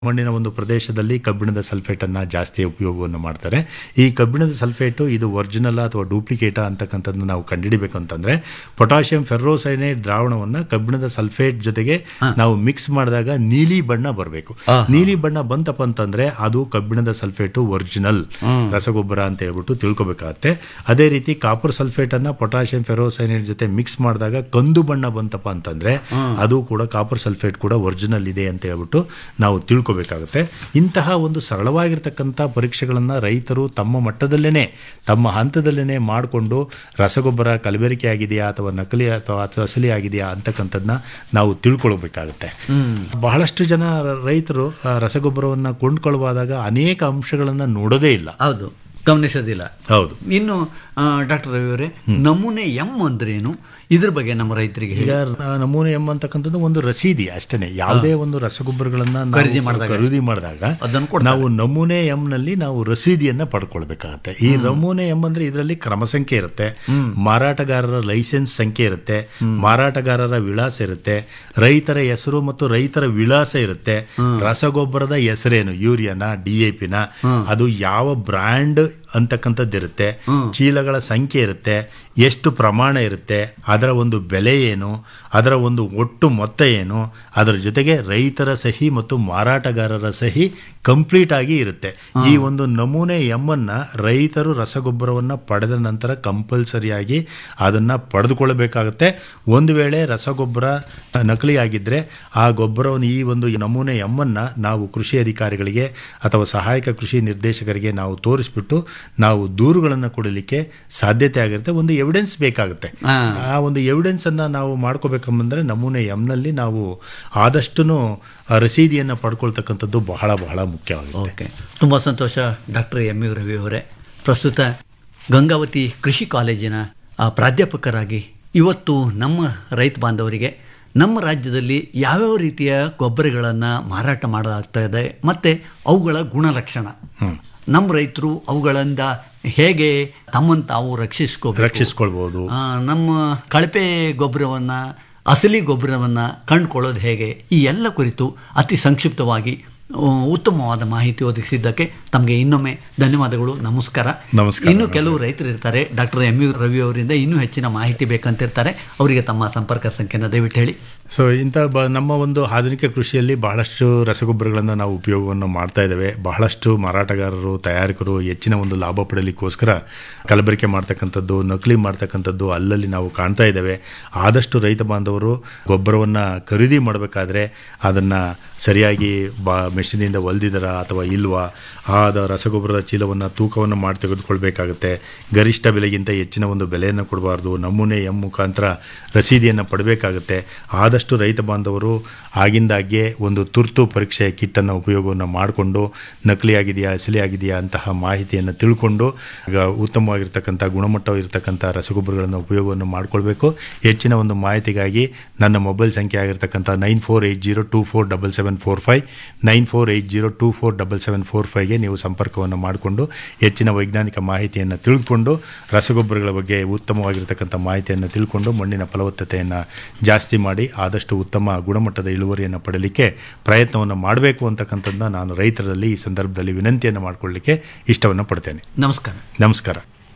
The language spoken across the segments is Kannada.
ಮಣ್ಣಿನ ಒಂದು ಪ್ರದೇಶದಲ್ಲಿ ಕಬ್ಬಿಣದ ಸಲ್ಫೇಟ್ ಅನ್ನ ಜಾಸ್ತಿ ಉಪಯೋಗವನ್ನು ಮಾಡ್ತಾರೆ ಈ ಕಬ್ಬಿಣದ ಸಲ್ಫೇಟು ಇದು ಒರಿಜಿನಲ್ ಅಥವಾ ಡೂಪ್ಲಿಕೇಟ ಅಂತಕ್ಕಂಥದ್ದನ್ನ ನಾವು ಕಂಡುಹಿಡಿಬೇಕು ಅಂತಂದ್ರೆ ಪೊಟ್ಯಾಷಿಯಂ ಫೆರ್ರೋಸೈನೈಡ್ ದ್ರಾವಣವನ್ನ ಕಬ್ಬಿಣದ ಸಲ್ಫೇಟ್ ಜೊತೆಗೆ ನಾವು ಮಿಕ್ಸ್ ಮಾಡಿದಾಗ ನೀಲಿ ಬಣ್ಣ ಬರಬೇಕು ನೀಲಿ ಬಣ್ಣ ಬಂತಪ್ಪ ಅಂತಂದ್ರೆ ಅದು ಕಬ್ಬಿಣದ ಸಲ್ಫೇಟು ಒರಿಜಿನಲ್ ರಸಗೊಬ್ಬರ ಅಂತ ಹೇಳ್ಬಿಟ್ಟು ತಿಳ್ಕೊಬೇಕಾಗತ್ತೆ ಅದೇ ರೀತಿ ಕಾಪರ್ ಸಲ್ಫೇಟ್ ಅನ್ನ ಪೊಟ್ಯಾಷಿಯಂ ಫೆರೋಸೈನೈಡ್ ಜೊತೆ ಮಿಕ್ಸ್ ಮಾಡಿದಾಗ ಕಂದು ಬಣ್ಣ ಬಂತಪ್ಪ ಅಂತಂದ್ರೆ ಅದು ಕೂಡ ಕಾಪರ್ ಸಲ್ಫೇಟ್ ಕೂಡ ಒರಿಜಿನಲ್ ಇದೆ ಅಂತ ಹೇಳ್ಬಿಟ್ಟು ನಾವು ತಿಳ್ಕೊಬೇಕಾಗುತ್ತೆ ಇಂತಹ ಒಂದು ಸರಳವಾಗಿರ್ತಕ್ಕಂಥ ಪರೀಕ್ಷೆಗಳನ್ನ ರೈತರು ತಮ್ಮ ಮಟ್ಟದಲ್ಲೇನೆ ತಮ್ಮ ಹಂತದಲ್ಲೇನೆ ಮಾಡಿಕೊಂಡು ರಸಗೊಬ್ಬರ ಕಲಬೆರಕೆ ಆಗಿದೆಯಾ ಅಥವಾ ನಕಲಿ ಅಥವಾ ಅಥವಾ ಅಸಲಿ ಆಗಿದೆಯಾ ಅಂತಕ್ಕಂಥದ್ದನ್ನ ನಾವು ತಿಳ್ಕೊಳ್ಬೇಕಾಗುತ್ತೆ ಬಹಳಷ್ಟು ಜನ ರೈತರು ಆ ರಸಗೊಬ್ಬರವನ್ನ ಕೊಂಡ್ಕೊಳ್ಳುವಾಗ ಅನೇಕ ಅಂಶಗಳನ್ನ ನೋಡೋದೇ ಇಲ್ಲ ಹೌದು ಗಮನಿಸೋದಿಲ್ಲ ಹೌದು ಇನ್ನು ಡಾಕ್ಟರ್ ರವಿ ಅವರೇ ನಮೂನೆ ಎಂ ಅಂದ್ರೇನು ಇದ್ರ ಬಗ್ಗೆ ನಮ್ಮ ರೈತರಿಗೆ ಹೇಳಿ ಈಗ ನ- ನಮೂನೆ ಎಂ ಅಂತಕ್ಕಂಥದ್ದು ಒಂದು ರಸೀದಿ ಅಷ್ಟೇನೆ ಯಾವುದೇ ಒಂದು ರಸಗೊಬ್ಬರಗಳನ್ನ ನಾವು ಖರೀದಿ ಮಾಡಿದಾಗ. ಖರೀದಿ ಮಾಡಿದಾಗ ಅದನ್ನು ಕೊಡ್ತಾರೆ. ನಾವು ನಮೂನೆ ಎಂ ನಲ್ಲಿ ನಾವು ರಸೀದಿಯನ್ನ ಪಡ್ಕೊಳ್ಬೇಕಾಗತ್ತೆ ಈ ನಮೂನೆ ಎಂ ಅಂದ್ರೆ ಇದರಲ್ಲಿ ಕ್ರಮ ಸಂಖ್ಯೆ ಇರುತ್ತೆ ಮಾರಾಟಗಾರರ ಲೈಸೆನ್ಸ್ ಸಂಖ್ಯೆ ಇರುತ್ತೆ ಮಾರಾಟಗಾರರ ವಿಳಾಸ ಇರುತ್ತೆ ರೈತರ ಹೆಸರು ಮತ್ತು ರೈತರ ವಿಳಾಸ ಇರುತ್ತೆ ರಸಗೊಬ್ಬರದ ಹೆಸರೇನು ಯೂರಿಯಾನ ಡಿ ಎ ಪಿನ ಅದು ಯಾವ ಬ್ರ್ಯಾಂಡ್ ಅಂತಕ್ಕಂಥದ್ದು ಇರುತ್ತೆ ಚೀಲಗಳ ಸಂಖ್ಯೆ ಇರುತ್ತೆ ಎಷ್ಟು ಪ್ರಮಾಣ ಇರುತ್ತೆ ಅದರ ಒಂದು ಬೆಲೆ ಏನು ಅದರ ಒಂದು ಒಟ್ಟು ಮೊತ್ತ ಏನು ಅದರ ಜೊತೆಗೆ ರೈತರ ಸಹಿ ಮತ್ತು ಮಾರಾಟಗಾರರ ಸಹಿ ಕಂಪ್ಲೀಟ್ ಆಗಿ ಇರುತ್ತೆ ಈ ಒಂದು ನಮೂನೆ ಎಮ್ಮನ್ನ ರೈತರು ರಸಗೊಬ್ಬರವನ್ನ ಪಡೆದ ನಂತರ ಕಂಪಲ್ಸರಿಯಾಗಿ ಅದನ್ನ ಪಡೆದುಕೊಳ್ಳಬೇಕಾಗುತ್ತೆ ಒಂದು ವೇಳೆ ರಸಗೊಬ್ಬರ ನಕಲಿ ಆಗಿದ್ರೆ ಆ ಗೊಬ್ಬರವನ್ನು ಈ ಒಂದು ನಮೂನೆ ಎಮ್ಮನ್ನ ನಾವು ಕೃಷಿ ಅಧಿಕಾರಿಗಳಿಗೆ ಅಥವಾ ಸಹಾಯಕ ಕೃಷಿ ನಿರ್ದೇಶಕರಿಗೆ ನಾವು ತೋರಿಸ್ಬಿಟ್ಟು ನಾವು ದೂರುಗಳನ್ನು ಕೊಡಲಿಕ್ಕೆ ಸಾಧ್ಯತೆ ಆಗಿರುತ್ತೆ ಒಂದು ಎವಿಡೆನ್ಸ್ ಬೇಕಾಗುತ್ತೆ ಆ. ಆ ಒಂದು ಎವಿಡೆನ್ಸ್ ಅನ್ನ ನಾವು ಮಾಡ್ಕೋಬೇಕಂದ್ರೆ ನಮೂನೆ ಎಂನಲ್ಲಿ ನಾವು ಆದಷ್ಟು ರಸೀದಿಯನ್ನು ಪಡ್ಕೊಳ್ತಕ್ಕಂಥದ್ದು ಬಹಳ ಬಹಳ ಮುಖ್ಯವಾಗಿದೆ ಓಕೆ ತುಂಬ ಸಂತೋಷ ಡಾಕ್ಟರ್ ಎಂ ಯು ರವಿ ಅವರೇ ಪ್ರಸ್ತುತ ಗಂಗಾವತಿ ಕೃಷಿ ಕಾಲೇಜಿನ ಆ, ಪ್ರಾಧ್ಯಾಪಕರಾಗಿ ಇವತ್ತು ನಮ್ಮ ರೈತ ಬಾಂಧವರಿಗೆ ನಮ್ಮ ರಾಜ್ಯದಲ್ಲಿ ಯಾವ್ಯಾವ ರೀತಿಯ ಗೊಬ್ಬರಗಳನ್ನು ಮಾರಾಟ ಮಾಡಲಾಗ್ತಾ ಇದೆ ಮತ್ತು ಅವುಗಳ ಗುಣಲಕ್ಷಣ ನಮ್ಮ ರೈತರು ಅವುಗಳಿಂದ ಹೇಗೆ ತಮ್ಮನ್ನು ತಾವು ರಕ್ಷಿಸ್ಕೋಬೇಕು ರಕ್ಷಿಸ್ಕೊಳ್ಬಹುದು ಆ, ನಮ್ಮ ಕಳಪೆ ಗೊಬ್ಬರವನ್ನು ಅಸಲಿ ಗೊಬ್ಬರವನ್ನು ಕಂಡುಕೊಳ್ಳೋದು ಹೇಗೆ ಈ ಎಲ್ಲ ಕುರಿತು ಅತಿ ಸಂಕ್ಷಿಪ್ತವಾಗಿ ಆ, ಉತ್ತಮವಾದ ಮಾಹಿತಿ ಒದಗಿಸಿದ್ದಕ್ಕೆ ತಮಗೆ ಇನ್ನೊಮ್ಮೆ ಧನ್ಯವಾದಗಳು ನಮಸ್ಕಾರ ನಮಸ್ಕಾರ, ಇನ್ನು ಕೆಲವು ರೈತರು ಇರ್ತಾರೆ ಡಾಕ್ಟರ್ ಎಂ ಯು ರವಿ ಅವರಿಂದ ಇನ್ನೂ ಹೆಚ್ಚಿನ ಮಾಹಿತಿ ಬೇಕಂತಿರ್ತಾರೆ ಅವರಿಗೆ ತಮ್ಮ ಸಂಪರ್ಕ ಸಂಖ್ಯೆನ ದಯವಿಟ್ಟು ಹೇಳಿ ಸೊ ಇಂಥ ಬ ನಮ್ಮ ಒಂದು ಆಧುನಿಕ ಕೃಷಿಯಲ್ಲಿ ಬಹಳಷ್ಟು ರಸಗೊಬ್ಬರಗಳನ್ನು ನಾವು ಉಪಯೋಗವನ್ನು ಮಾಡ್ತಾ ಇದ್ದೇವೆ ಬಹಳಷ್ಟು ಮಾರಾಟಗಾರರು ತಯಾರಕರು ಹೆಚ್ಚಿನ ಒಂದು ಲಾಭ ಪಡೆಯಲಿಕ್ಕೋಸ್ಕರ ಕಲಬೆರಕೆ ಮಾಡ್ತಕ್ಕಂಥದ್ದು ನಕಲಿ ಮಾಡ್ತಕ್ಕಂಥದ್ದು ಅಲ್ಲಲ್ಲಿ ನಾವು ಕಾಣ್ತಾ ಇದ್ದೇವೆ ಆದಷ್ಟು ರೈತ ಬಾಂಧವರು ಗೊಬ್ಬರವನ್ನು ಖರೀದಿ ಮಾಡಬೇಕಾದ್ರೆ ಅದನ್ನು ಸರಿಯಾಗಿ ಬಾ ಮೆಷಿನಿಂದ ಹೊಲ್ದಿದಾರ ಅಥವಾ ಇಲ್ವಾ ಆದ ರಸಗೊಬ್ಬರದ ಚೀಲವನ್ನು ತೂಕವನ್ನು ಮಾಡಿ ತೆಗೆದುಕೊಳ್ಬೇಕಾಗುತ್ತೆ ಗರಿಷ್ಠ ಬೆಲೆಗಿಂತ ಹೆಚ್ಚಿನ ಒಂದು ಬೆಲೆಯನ್ನು ಕೊಡಬಾರ್ದು ನಮೂನೆ ಎಂ ಮುಖಾಂತರ ರಸೀದಿಯನ್ನು ಪಡಬೇಕಾಗುತ್ತೆ ಆದಷ್ಟು ರೈತ ಬಾಂಧವರು ಆಗಿಂದಾಗ್ಗೆ ಒಂದು ತುರ್ತು ಪರೀಕ್ಷೆ ಕಿಟ್ಟನ್ನು ಉಪಯೋಗವನ್ನು ಮಾಡಿಕೊಂಡು ನಕಲಿ ಆಗಿದೆಯಾ ಅಸಲಿ ಆಗಿದೆಯಾ ಅಂತಹ ಮಾಹಿತಿಯನ್ನು ತಿಳ್ಕೊಂಡು ಈಗ ಉತ್ತಮವಾಗಿರ್ತಕ್ಕಂಥ ಗುಣಮಟ್ಟವಿರ್ತಕ್ಕಂಥ ರಸಗೊಬ್ಬರಗಳನ್ನು ಉಪಯೋಗವನ್ನು ಮಾಡಿಕೊಳ್ಬೇಕು ಹೆಚ್ಚಿನ ಒಂದು ಮಾಹಿತಿಗಾಗಿ ನನ್ನ ಮೊಬೈಲ್ ಸಂಖ್ಯೆ ಆಗಿರ್ತಕ್ಕಂಥ nine four eight zero two four double seven four five nine four eight zero two four double seven four ಫೈವ್ಗೆ ನೀವು ಸಂಪರ್ಕವನ್ನು ಮಾಡಿಕೊಂಡು ಹೆಚ್ಚಿನ ವೈಜ್ಞಾನಿಕ ಮಾಹಿತಿಯನ್ನು ತಿಳಿದುಕೊಂಡು ರಸಗೊಬ್ಬರಗಳ ಬಗ್ಗೆ ಉತ್ತಮವಾಗಿರ್ತಕ್ಕಂಥ ಮಾಹಿತಿಯನ್ನು ತಿಳ್ಕೊಂಡು ಮಣ್ಣಿನ ಫಲವತ್ತತೆಯನ್ನು ಜಾಸ್ತಿ ಮಾಡಿ ಆದಷ್ಟು ಉತ್ತಮ ಗುಣಮಟ್ಟದ ಇಳುವರಿಯನ್ನು ಪಡೆಯಲಿಕ್ಕೆ ಪ್ರಯತ್ನವನ್ನು ಮಾಡಬೇಕು ಅಂತಕ್ಕಂಥದ್ದನ್ನ ನಾನು ರೈತರಲ್ಲಿ ಈ ಸಂದರ್ಭದಲ್ಲಿ ವಿನಂತಿಯನ್ನು ಮಾಡಿಕೊಳ್ಳಲಿಕ್ಕೆ ಇಷ್ಟವನ್ನು ಪಡ್ತೇನೆ ನಮಸ್ಕಾರ ನಮಸ್ಕಾರ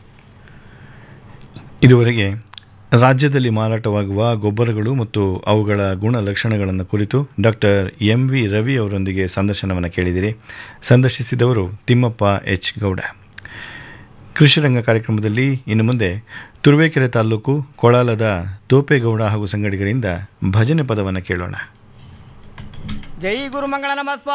ಇದುವರೆಗೆ ರಾಜ್ಯದಲ್ಲಿ ಮಾರಾಟವಾಗುವ ಗೊಬ್ಬರಗಳು ಮತ್ತು ಅವುಗಳ ಗುಣಲಕ್ಷಣಗಳನ್ನು ಕುರಿತು ಡಾಕ್ಟರ್ ಎಂ ವಿ ರವಿ ಅವರೊಂದಿಗೆ ಸಂದರ್ಶನವನ್ನು ಕೇಳಿದಿರಿ ಸಂದರ್ಶಿಸಿದವರು ತಿಮ್ಮಪ್ಪ ಎಚ್ ಗೌಡ ಕೃಷಿರಂಗ ಕಾರ್ಯಕ್ರಮದಲ್ಲಿ ಇನ್ನು ಮುಂದೆ ತುರುವೇಕೆರೆ ತಾಲೂಕು ಕೊಳಾಲದ ತೋಪೇಗೌಡ ಹಾಗೂ ಸಂಗಡಿಗರಿಂದ ಭಜನೆ ಪದವನ್ನು ಕೇಳೋಣ ಜೈ ಗುರುಮಂಗಳ ನಮಸ್ವ